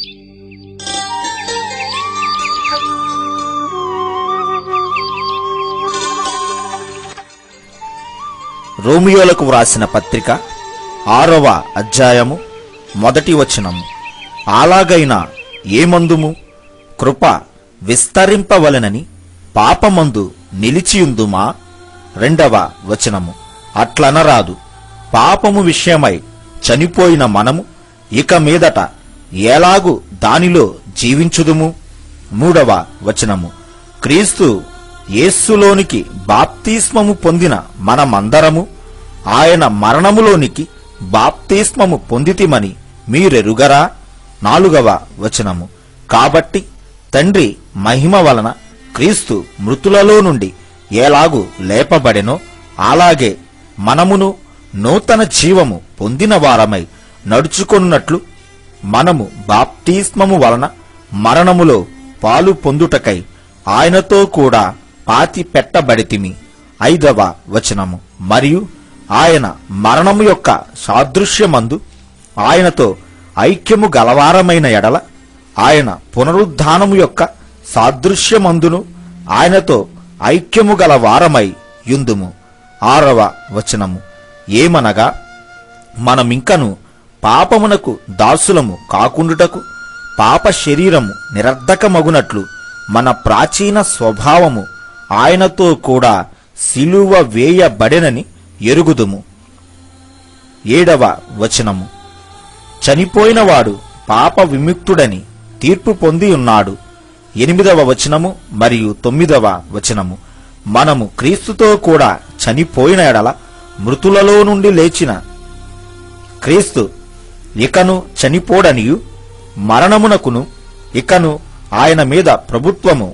రోమియోలకు వ్రాసిన పత్రిక ఆరవ అధ్యాయము మొదటి వచనము అలాగైనా ఏమందుము కృప విస్తరింపవలెనని పాపమందు నిలిచియుందుమా రెండవ వచనము అట్లనరాదు పాపము విషయమై చనిపోయిన మనము ఇక మీదట ఎలాగు దానిలో జీవించుదుము మూడవ వచనము క్రీస్తు యేస్సులోనికి బాప్తిస్మము పొందిన మనమందరము ఆయన మరణములోనికి బాప్తిస్మము పొందితిమని మీరెరుగరా నాలుగవ వచనము కాబట్టి తండ్రి మహిమ వలన క్రీస్తు మృతులలో నుండి ఎలాగు లేపబడెనో అలాగే మనమును నూతన జీవము పొందిన వారమై నడుచుకొనున్నట్లు మనము బాప్తిస్మము వలన మరణములో పాలు పొందుటకై ఆయనతో కూడా పాతి పెట్టబడితిమి ఐదవ వచనము మరియు ఆయన మరణము యొక్క సాదృశ్యమందు ఆయనతో ఐక్యము గలవారమైన ఎడల ఆయన పునరుద్ధానము యొక్క సాదృశ్యమందును ఆయనతో ఐక్యము గల వారమై యుందుము ఆరవ వచనము ఏమనగా మనమింకను పాపమునకు దాసులము కాకుండుటకు పాప శరీరము నిరర్ధకమగునట్లు మన ప్రాచీన స్వభావము ఆయనతో కూడా సిలువ వేయబడెనని ఎరుగుదుము ఏడవ వచనము చనిపోయినవాడు పాప విముక్తుడని తీర్పు పొంది ఉన్నాడు ఎనిమిదవ వచనము మరియు తొమ్మిదవ వచనము మనము క్రీస్తుతో కూడా చనిపోయిన ఎడల మృతులలో నుండి లేచిన క్రీస్తు ఇకను చనిపోడనియు మరణమునకును ఇకను ఆయన మీద ప్రభుత్వము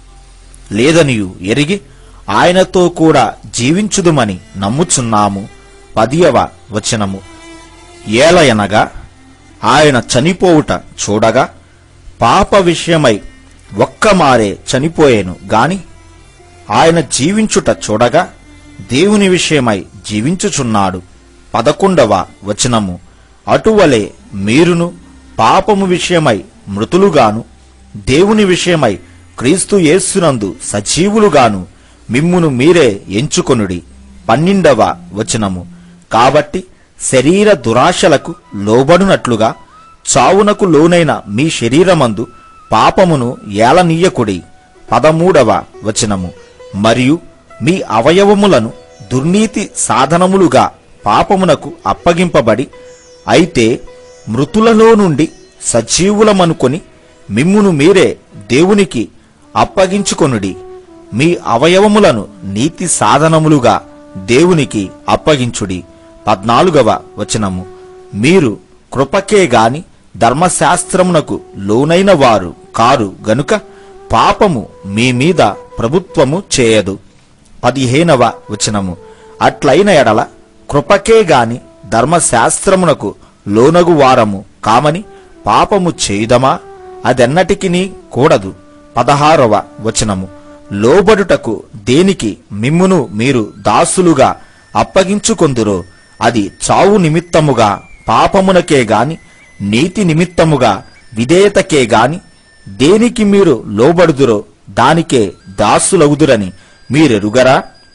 లేదనియు ఎరిగి ఆయనతో కూడా జీవించుదుమని నమ్ముచున్నాము పదియవ వచనము ఏలయనగా ఆయన చనిపోవుట చూడగా పాప విషయమై ఒక్కమారే చనిపోయేను గాని ఆయన జీవించుట చూడగా దేవుని విషయమై జీవించుచున్నాడు పదకొండవ వచనము అటువలే మీరును పాపము విషయమై మృతులుగాను దేవుని విషయమై క్రీస్తు యేస్సునందు సజీవులుగాను మిమ్మును మీరే ఎంచుకొనుడి పన్నెండవ వచనము కాబట్టి శరీర దురాశలకు లోబడునట్లుగా చావునకు లోనైన మీ శరీరమందు పాపమును ఏలనీయకుడి పదమూడవ వచనము మరియు మీ అవయవములను దుర్నీతి సాధనములుగా పాపమునకు అప్పగింపబడి అయితే మృతులలో నుండి సజీవులమనుకొని మిమ్మును మీరే దేవునికి అప్పగించుకొనుడి మీ అవయవములను నీతి సాధనములుగా దేవునికి అప్పగించుడి పద్నాలుగవ వచనము మీరు కృపకే గాని ధర్మశాస్త్రమునకు లోనైన వారు కారు గనుక పాపము మీ మీద ప్రభుత్వము చేయదు పదిహేనవ వచనము అట్లైన ఎడల కృపకే గాని ధర్మశాస్త్రమునకు లోనగు వారము కామని పాపము చేయుదమా అదెన్నటికిని కూడదు పదహారవ వచనము లోబడుటకు దేనికి మిమ్మును మీరు దాసులుగా అప్పగించుకొందురో అది చావు నిమిత్తముగా పాపమునకే గాని నీతి నిమిత్తముగా విధేయతకే గాని దేనికి మీరు లోబడుదురో దానికే దాసులగుదురని మీరెరుగరా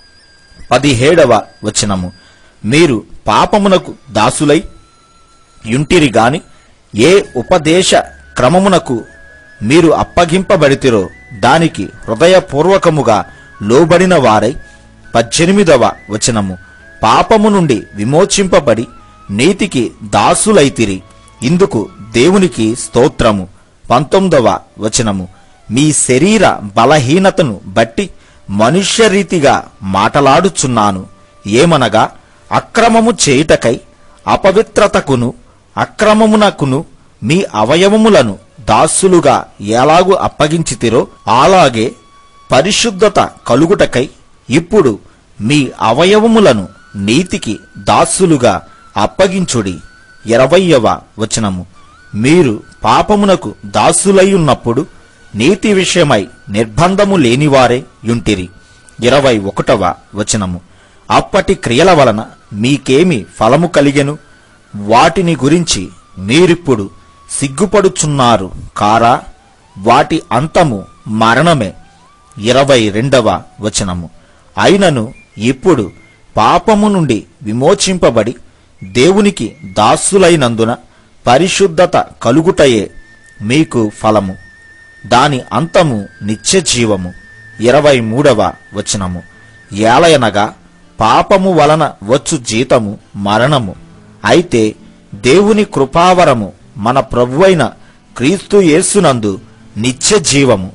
పదిహేడవ వచనము మీరు పాపమునకు దాసులై యుంటిరి గాని ఏ ఉపదేశ క్రమమునకు మీరు అప్పగింపబడితిరో దానికి హృదయపూర్వకముగా లోబడిన వారై పద్దెనిమిదవ వచనము పాపము నుండి విమోచింపబడి నీతికి దాసులైతిరి ఇందుకు దేవునికి స్తోత్రము పంతొమ్మిదవ వచనము మీ శరీర బలహీనతను బట్టి మనుష్యరీతిగా మాటలాడుచున్నాను ఏమనగా అక్రమము చేయుటకై అపవిత్రతకును అక్రమమునకును మీ అవయవములను దాసులుగా ఎలాగు అప్పగించితిరో అలాగే పరిశుద్ధత కలుగుటకై ఇప్పుడు మీ అవయవములను నీతికి దాసులుగా అప్పగించుడి ఇరవయ్యవ వచనము మీరు పాపమునకు దాసులయ్యున్నప్పుడు నీతి విషయమై నిర్బంధము లేనివారే యుంటిరి ఇరవై ఒకటవ వచనము అప్పటి క్రియల వలన మీకేమి ఫలము కలిగెను వాటిని గురించి మీరిప్పుడు సిగ్గుపడుచున్నారు కారా వాటి అంతము మరణమే ఇరవై రెండవ వచనము అయినను ఇప్పుడు పాపము నుండి విమోచింపబడి దేవునికి దాసులైనందున పరిశుద్ధత కలుగుటయే మీకు ఫలము దాని అంతము నిత్య జీవము ఇరవై మూడవ వచనము ఏలయనగా పాపము వలన వచ్చు జీతము మరణము అయితే దేవుని కృపావరము మన ప్రభువైన క్రీస్తు యేసునందు నిత్య జీవము